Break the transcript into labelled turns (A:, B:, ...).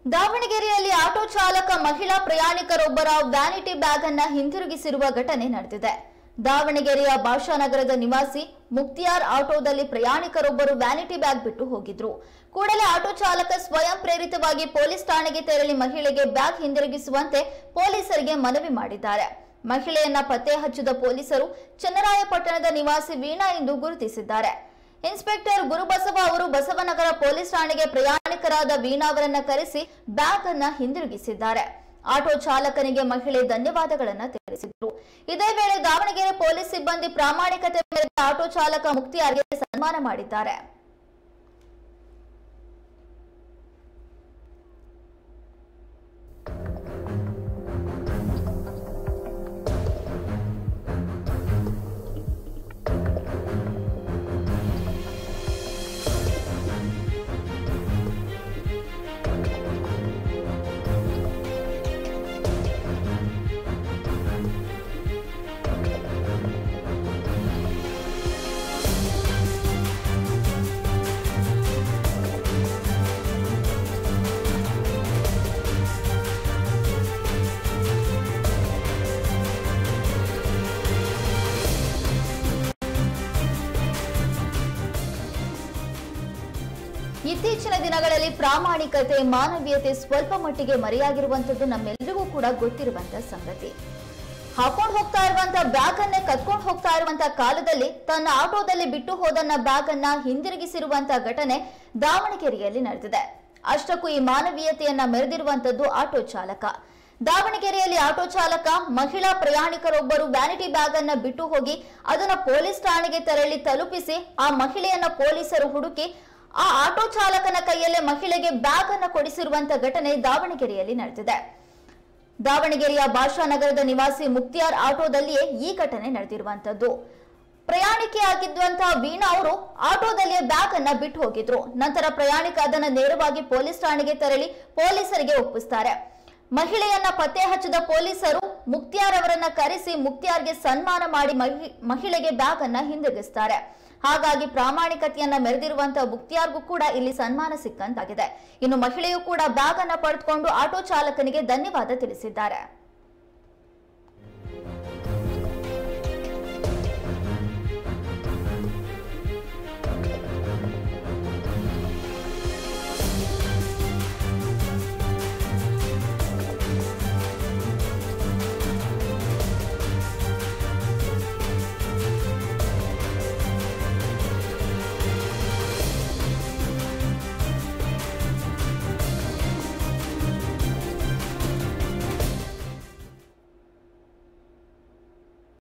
A: ದಾವಣಗೆರೆಯಲ್ಲಿ ಆಟೋ ಚಾಲಕ ಮಹಿಳಾ ಪ್ರಯಾಣಿಕರೊಬ್ಬರ ವ್ಯಾನಿಟಿ ಬ್ಯಾಗ್ ಅನ್ನ ಹಿಂತಿರುಗಿಸಿರುವ ಘಟನೆ ನಡೆದಿದೆ ದಾವಣಗೆರೆಯ ಭಾಷಾನಗರದ ನಿವಾಸಿ ಮುಕ್ತಿಯಾರ್ ಆಟೋದಲ್ಲಿ ಪ್ರಯಾಣಿಕರೊಬ್ಬರು ವ್ಯಾನಿಟಿ ಬ್ಯಾಗ್ ಬಿಟ್ಟು ಹೋಗಿದ್ರು ಕೂಡಲೇ ಆಟೋ ಚಾಲಕ ಸ್ವಯಂ ಪ್ರೇರಿತವಾಗಿ ಪೊಲೀಸ್ ಠಾಣೆಗೆ ತೆರಳಿ ಮಹಿಳೆಗೆ ಬ್ಯಾಗ್ ಹಿಂದಿರುಗಿಸುವಂತೆ ಪೊಲೀಸರಿಗೆ ಮನವಿ ಮಾಡಿದ್ದಾರೆ ಮಹಿಳೆಯನ್ನ ಪತ್ತೆ ಹಚ್ಚಿದ ಪೊಲೀಸರು ಚನ್ನರಾಯಪಟ್ಟಣದ ನಿವಾಸಿ ವೀಣಾ ಎಂದು ಗುರುತಿಸಿದ್ದಾರೆ ಇನ್ಸ್ಪೆಕ್ಟರ್ ಗುರುಬಸವ ಅವರು ಬಸವನಗರ ಪೊಲೀಸ್ ಠಾಣೆಗೆ ಪ್ರಯಾಣಿಕರಾದ ವೀಣಾ ಅವರನ್ನ ಕರೆಸಿ ಬ್ಯಾಗ್ ಅನ್ನ ಹಿಂದಿರುಗಿಸಿದ್ದಾರೆ ಆಟೋ ಚಾಲಕನಿಗೆ ಮಹಿಳೆ ಧನ್ಯವಾದಗಳನ್ನ ತಿಳಿಸಿದ್ರು ಇದೇ ವೇಳೆ ದಾವಣಗೆರೆ ಪೊಲೀಸ್ ಸಿಬ್ಬಂದಿ ಪ್ರಾಮಾಣಿಕತೆ ಮೇರೆಗೆ ಆಟೋ ಚಾಲಕ ಮುಕ್ತಿಯಾರ್ಗೆ ಸನ್ಮಾನ ಮಾಡಿದ್ದಾರೆ ಇತ್ತೀಚಿನ ದಿನಗಳಲ್ಲಿ ಪ್ರಾಮಾಣಿಕತೆ ಮಾನವೀಯತೆ ಸ್ವಲ್ಪ ಮಟ್ಟಿಗೆ ಮರೆಯಾಗಿರುವಂತದ್ದು ನಮ್ಮೆಲ್ಲರಿಗೂ ಕೂಡ ಗೊತ್ತಿರುವಂತ ಸಂಗತಿ ಹಾಕೊಂಡು ಹೋಗ್ತಾ ಇರುವಂತ ಬ್ಯಾಗ್ ಅನ್ನೇ ಕತ್ಕೊಂಡು ಹೋಗ್ತಾ ಇರುವಂತ ಕಾಲದಲ್ಲಿ ತನ್ನ ಆಟೋದಲ್ಲಿ ಬಿಟ್ಟು ಹೋದನ್ನ ಬ್ಯಾಗ್ ಅನ್ನ ಹಿಂದಿರುಗಿಸಿರುವಂತ ಘಟನೆ ದಾವಣಗೆರೆಯಲ್ಲಿ ನಡೆದಿದೆ ಅಷ್ಟಕ್ಕೂ ಈ ಮಾನವೀಯತೆಯನ್ನ ಮೆರೆದಿರುವಂತದ್ದು ಆಟೋ ಚಾಲಕ ದಾವಣಗೆರೆಯಲ್ಲಿ ಆಟೋ ಚಾಲಕ ಮಹಿಳಾ ಪ್ರಯಾಣಿಕರೊಬ್ಬರು ವ್ಯಾನಿಟಿ ಬ್ಯಾಗ್ ಅನ್ನ ಬಿಟ್ಟು ಹೋಗಿ ಅದನ್ನ ಪೊಲೀಸ್ ಠಾಣೆಗೆ ತೆರಳಿ ತಲುಪಿಸಿ ಆ ಮಹಿಳೆಯನ್ನ ಪೊಲೀಸರು ಹುಡುಕಿ ಆ ಆಟೋ ಚಾಲಕನ ಕೈಯಲ್ಲೇ ಮಹಿಳೆಗೆ ಬ್ಯಾಗ್ ಅನ್ನ ಕೊಡಿಸಿರುವಂತ ಘಟನೆ ದಾವಣಗೆರೆಯಲ್ಲಿ ನಡೆದಿದೆ ದಾವಣಗೆರೆಯ ಭಾಷಾನಗರದ ನಿವಾಸಿ ಮುಕ್ತಿಯಾರ್ ಆಟೋದಲ್ಲಿಯೇ ಈ ಘಟನೆ ನಡೆದಿರುವಂತದ್ದು ಪ್ರಯಾಣಿಕೆಯಾಗಿದ್ದಂತಹ ವೀಣಾ ಅವರು ಆಟೋದಲ್ಲಿಯೇ ಬ್ಯಾಗ್ ಅನ್ನ ಬಿಟ್ಟು ಹೋಗಿದ್ರು ನಂತರ ಪ್ರಯಾಣಿಕ ಅದನ್ನ ನೇರವಾಗಿ ಪೊಲೀಸ್ ಠಾಣೆಗೆ ತೆರಳಿ ಪೊಲೀಸರಿಗೆ ಒಪ್ಪಿಸ್ತಾರೆ ಮಹಿಳೆಯನ್ನ ಪತ್ತೆ ಹಚ್ಚಿದ ಪೊಲೀಸರು ಮುಕ್ತಿಯಾರ್ ಅವರನ್ನ ಕರೆಸಿ ಮುಕ್ತಿಯಾರ್ಗೆ ಸನ್ಮಾನ ಮಾಡಿ ಮಹಿ- ಮಹಿಳೆಗೆ ಬ್ಯಾಗ್ ಅನ್ನ ಹಿಂದಿರುಗಿಸ್ತಾರೆ ಹಾಗಾಗಿ ಪ್ರಾಮಾಣಿಕತೆಯನ್ನ ಮೆರೆದಿರುವಂತಹ ಮುಕ್ತಿಯಾರ್ಗೂ ಕೂಡ ಇಲ್ಲಿ ಸನ್ಮಾನ ಸಿಕ್ಕಂತಾಗಿದೆ ಇನ್ನು ಮಹಿಳೆಯು ಕೂಡ ಬ್ಯಾಗ್ ಅನ್ನ ಪಡೆದುಕೊಂಡು ಆಟೋ ಚಾಲಕನಿಗೆ ಧನ್ಯವಾದ ತಿಳಿಸಿದ್ದಾರೆ